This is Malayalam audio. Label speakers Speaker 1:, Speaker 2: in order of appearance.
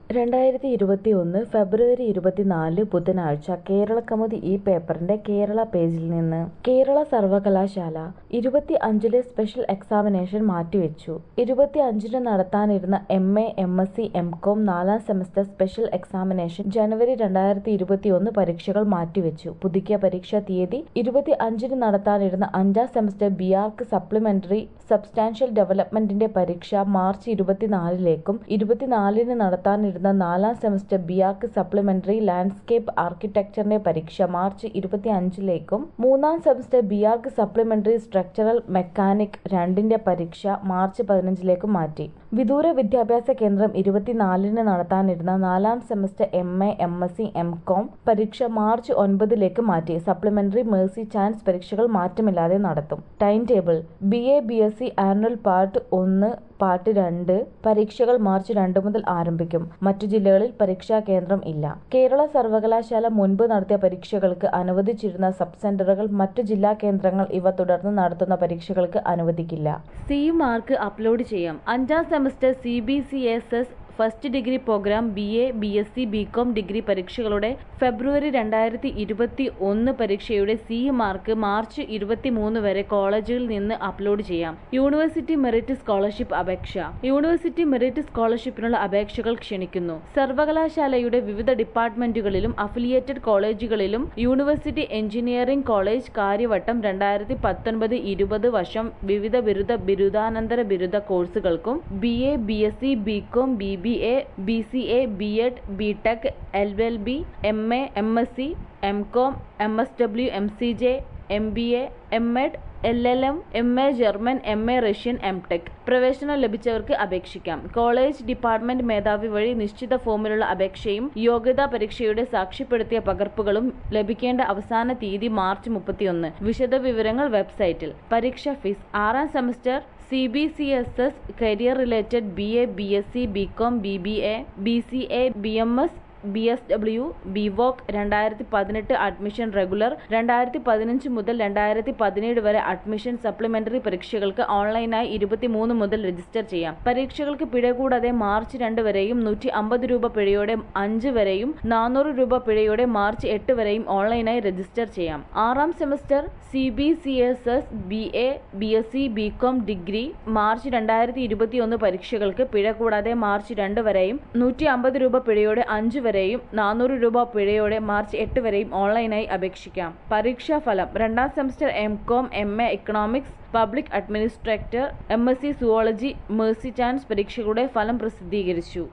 Speaker 1: രണ്ടായിരത്തി ഇരുപത്തി ഒന്ന് ഫെബ്രുവരി ഇരുപത്തിനാല് ബുധനാഴ്ച കേരളകൗമുദി ഈ പേപ്പറിന്റെ കേരള പേജിൽ നിന്ന് കേരള സർവകലാശാല ഇരുപത്തി അഞ്ചിലെ സ്പെഷ്യൽ എക്സാമിനേഷൻ മാറ്റിവെച്ചു ഇരുപത്തി അഞ്ചിന് നടത്താനിരുന്ന M A M S C M com നാലാം സെമസ്റ്റർ സ്പെഷ്യൽ എക്സാമിനേഷൻ ജനുവരി രണ്ടായിരത്തി ഇരുപത്തി ഒന്ന് പരീക്ഷകൾ മാറ്റിവെച്ചു പുതുക്കിയ പരീക്ഷാ തീയതി ഇരുപത്തി അഞ്ചിന് നടത്താനിരുന്ന അഞ്ചാം semester B arch supplementary substantial ഡെവലപ്മെന്റിന്റെ പരീക്ഷ മാർച്ച് ഇരുപത്തിനാലിലേക്കും ഇരുപത്തിനാലിന് നടത്താനിരുന്ന നാലാം semester B arch supplementary landscape ആർക്കിടെക്ചറിന്റെ പരീക്ഷ മാർച്ച് ഇരുപത്തി അഞ്ചിലേക്കും മൂന്നാം semester B arch supplementary structural mechanic രണ്ടിന്റെ പരീക്ഷ മാർച്ച് പതിനഞ്ചിലേക്കും മാറ്റി വിദൂര വിദ്യാഭ്യാസ കേന്ദ്രം ഇരുപത്തിനാലിന് നടത്താനിരുന്ന നാലാം semester M A M S C M com പരീക്ഷ മാർച്ച് ഒൻപതിലേക്ക് മാറ്റി സപ്ലിമെന്ററി മേഴ്സി ചാൻസ് പരീക്ഷകൾ മാറ്റമില്ലാതെ നടത്തും time table B A B S C annual part ഒന്ന് പാർട്ട് രണ്ട് പരീക്ഷകൾ മാർച്ച് രണ്ട് മുതൽ ആരംഭിക്കും മറ്റു ജില്ലകളിൽ പരീക്ഷാ കേന്ദ്രം ഇല്ല കേരള സർവകലാശാല മുൻപ് നടത്തിയ പരീക്ഷകൾക്ക് അനുവദിച്ചിരുന്ന സബ് സെന്ററുകൾ മറ്റു ജില്ലാ കേന്ദ്രങ്ങൾ ഇവ തുടർന്ന് നടത്തുന്ന പരീക്ഷകൾക്ക് അനുവദിക്കില്ല
Speaker 2: സി മാർക്ക് അപ്ലോഡ് ചെയ്യാം അഞ്ചാം semester C B C S S first degree programme B A B S C B com degree പരീക്ഷകളുടെ ഫെബ്രുവരി രണ്ടായിരത്തി ഇരുപത്തി ഒന്ന് പരീക്ഷയുടെ സി മാർക്ക് മാർച്ച് ഇരുപത്തി മൂന്ന് വരെ കോളേജുകളിൽ നിന്ന് അപ്ലോഡ് ചെയ്യാം യൂണിവേഴ്സിറ്റി മെറിറ്റ് സ്കോളർഷിപ്പ് അപേക്ഷ യൂണിവേഴ്സിറ്റി മെറിറ്റ് സ്കോളർഷിപ്പിനുള്ള അപേക്ഷകൾ ക്ഷണിക്കുന്നു സർവകലാശാലയുടെ വിവിധ ഡിപ്പാർട്ട്മെന്റുകളിലും അഫിലിയേറ്റഡ് കോളേജുകളിലും യൂണിവേഴ്സിറ്റി എഞ്ചിനീയറിംഗ് കോളേജ് കാര്യവട്ടം രണ്ടായിരത്തി പത്തൊൻപത് ഇരുപത് വർഷം വിവിധ ബിരുദ ബിരുദാനന്തര ബിരുദ കോഴ്സുകൾക്കും B A B S C B com B B A B C A B Ed B tech L L B M A M S C M com M S W M C J M B A M Ed L L M M A German M A Russian M tech പ്രവേശനം ലഭിച്ചവർക്ക് അപേക്ഷിക്കാം കോളേജ് ഡിപ്പാർട്ട്മെന്റ് മേധാവി വഴി നിശ്ചിത ഫോമിലുള്ള അപേക്ഷയും യോഗ്യതാ പരീക്ഷയുടെ സാക്ഷ്യപ്പെടുത്തിയ പകർപ്പുകളും ലഭിക്കേണ്ട അവസാന തീയതി മാർച്ച് മുപ്പത്തിയൊന്ന് വിശദവിവരങ്ങൾ വെബ്സൈറ്റിൽ പരീക്ഷ ഫീസ് ആറാം semester C B C S S career related B A B S C B com B B A B C A B M S B S W B Voc രണ്ടായിരത്തി പതിനെട്ട് അഡ്മിഷൻ റെഗുലർ രണ്ടായിരത്തി പതിനഞ്ച് മുതൽ രണ്ടായിരത്തി പതിനേഴ് വരെ അഡ്മിഷൻ സപ്ലിമെന്ററി പരീക്ഷകൾക്ക് ഓൺലൈനായി ഇരുപത്തിമൂന്ന് മുതൽ രജിസ്റ്റർ ചെയ്യാം പരീക്ഷകൾക്ക് പിഴ കൂടാതെ മാർച്ച് രണ്ട് വരെയും നൂറ്റി അമ്പത് രൂപ പിഴയോടെ അഞ്ച് വരെയും നാനൂറ് രൂപ പിഴയോടെ മാർച്ച് എട്ട് വരെയും ഓൺലൈനായി രജിസ്റ്റർ ചെയ്യാം ആറാം semester C B C S S B A B S C B com degree March രണ്ടായിരത്തി ഇരുപത്തി ഒന്ന് പരീക്ഷകൾക്ക് പിഴ കൂടാതെ മാർച്ച് രണ്ട് വരെയും നൂറ്റി അമ്പത് രൂപ പിഴയോടെ അഞ്ച് വരെയും നാനൂറ് രൂപ പിഴയോടെ മാർച്ച് എട്ട് വരെയും ഓൺലൈനായി അപേക്ഷിക്കാം പരീക്ഷാ ഫലം രണ്ടാം semester M com M A economics public administrator M S C zoology mercy chance പരീക്ഷകളുടെ ഫലം പ്രസിദ്ധീകരിച്ചു